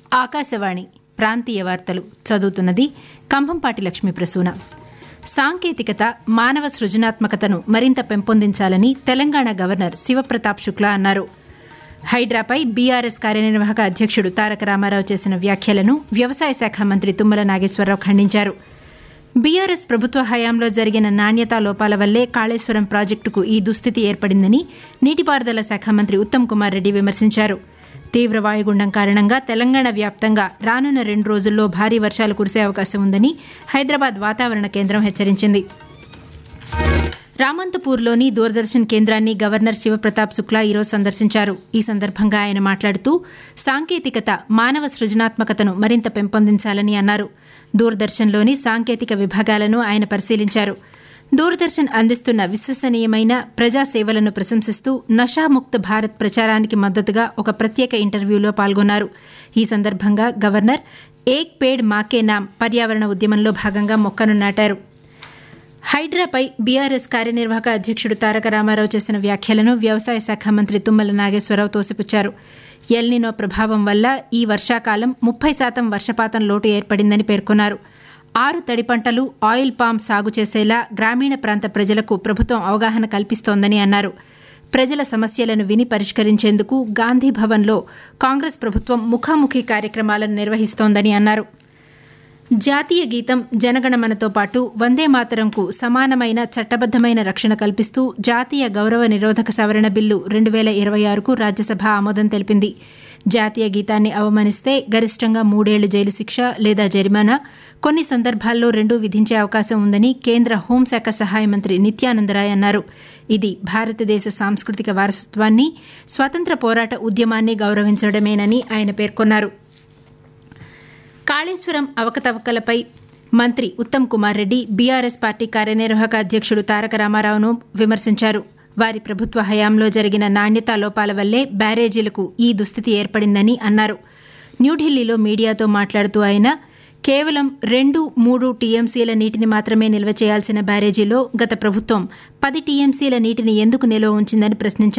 ఆకాశవాణి ప్రాంతీయ వార్తలు చదువుతున్నది కంభంపాటి లక్ష్మీ ప్రసూన సాంకేతికత మానవ సృజనాత్మకతను మరింత పెంపొందించాలని తెలంగాణ గవర్నర్ శివప్రతాప్ శుక్లా అన్నారు హైడ్రాపై బీఆర్ఎస్ కార్యనిర్వాహక అధ్యక్షుడు తారక రామారావు చేసిన వ్యాఖ్యలను వ్యవసాయ శాఖ మంత్రి తుమ్మల నాగేశ్వరరావు ఖండించారు బీఆర్ఎస్ ప్రభుత్వ హయాంలో జరిగిన నాణ్యతా లోపాల వల్లే కాళేశ్వరం ప్రాజెక్టుకు ఈ దుస్థితి ఏర్పడిందని నీటిపారుదల శాఖ మంత్రి ఉత్తమ్ కుమార్ రెడ్డి విమర్శించారు తీవ్ర వాయుగుండం కారణంగా తెలంగాణ వ్యాప్తంగా రానున్న రెండు రోజుల్లో భారీ వర్షాలు కురిసే అవకాశం ఉందని హైదరాబాద్ వాతావరణ కేంద్రం హెచ్చరించింది రామంతపూర్లోని దూరదర్శన్ కేంద్రాన్ని గవర్నర్ శివప్రతాప్ శుక్లా ఈరోజు సందర్శించారు ఈ సందర్భంగా ఆయన మాట్లాడుతూ సాంకేతికత మానవ సృజనాత్మకతను మరింత పెంపొందించాలని అన్నారు దూరదర్శన్లోని సాంకేతిక విభాగాలను ఆయన పరిశీలించారు దూరదర్శన్ అందిస్తున్న విశ్వసనీయమైన ప్రజా సేవలను ప్రశంసిస్తూ నషాముక్త భారత్ ప్రచారానికి మద్దతుగా ఒక ప్రత్యేక ఇంటర్వ్యూలో పాల్గొన్నారు ఈ సందర్భంగా గవర్నర్ ఏక్ పేడ్ మాకే నామ్ పర్యావరణ ఉద్యమంలో భాగంగా మొక్కను నాటారు హైడ్రాపై బీఆర్ఎస్ కార్యనిర్వాహక అధ్యక్షుడు తారక రామారావు చేసిన వ్యాఖ్యలను వ్యవసాయ శాఖ మంత్రి తుమ్మల నాగేశ్వరరావు తోసిపుచ్చారు ఎల్నినో ప్రభావం వల్ల ఈ వర్షాకాలం ముప్పై శాతం వర్షపాతం లోటు ఏర్పడిందని పేర్కొన్నారు ఆరు తడి పంటలు ఆయిల్ పామ్ సాగు చేసేలా గ్రామీణ ప్రాంత ప్రజలకు ప్రభుత్వం అవగాహన కల్పిస్తోందని అన్నారు ప్రజల సమస్యలను విని పరిష్కరించేందుకు గాంధీ భవన్లో కాంగ్రెస్ ప్రభుత్వం ముఖాముఖి కార్యక్రమాలను నిర్వహిస్తోందని అన్నారు జాతీయ గీతం జనగణమనతో పాటు వందే మాతరంకు సమానమైన చట్టబద్దమైన రక్షణ కల్పిస్తూ జాతీయ గౌరవ నిరోధక సవరణ బిల్లు రెండు వేల ఇరవై ఆరుకు రాజ్యసభ ఆమోదం తెలిపింది జాతీయ గీతాన్ని అవమానిస్తే గరిష్టంగా మూడేళ్లు జైలు శిక్ష లేదా జరిమానా కొన్ని సందర్భాల్లో రెండూ విధించే అవకాశం ఉందని కేంద్ర హోంశాఖ సహాయ మంత్రి నిత్యానందరాయ్ అన్నారు ఇది భారతదేశ సాంస్కృతిక వారసత్వాన్ని స్వాతంత్ర పోరాట ఉద్యమాన్ని గౌరవించడమేనని ఆయన పేర్కొన్నారు కాళేశ్వరం అవకతవకలపై మంత్రి ఉత్తమ్ కుమార్ రెడ్డి బీఆర్ఎస్ పార్టీ కార్యనిర్వాహక అధ్యక్షుడు తారక రామారావును విమర్శించారు వారి ప్రభుత్వ హయాంలో జరిగిన నాణ్యతా లోపాల వల్లే బ్యారేజీలకు ఈ దుస్థితి ఏర్పడిందని అన్నారు న్యూఢిల్లీలో మీడియాతో మాట్లాడుతూ ఆయన కేవలం రెండు మూడు టీఎంసీల నీటిని మాత్రమే నిల్వ చేయాల్సిన బ్యారేజీలో గత ప్రభుత్వం పది టీఎంసీల నీటిని ఎందుకు నిల్వ ఉంచిందని ప్రశ్నించారు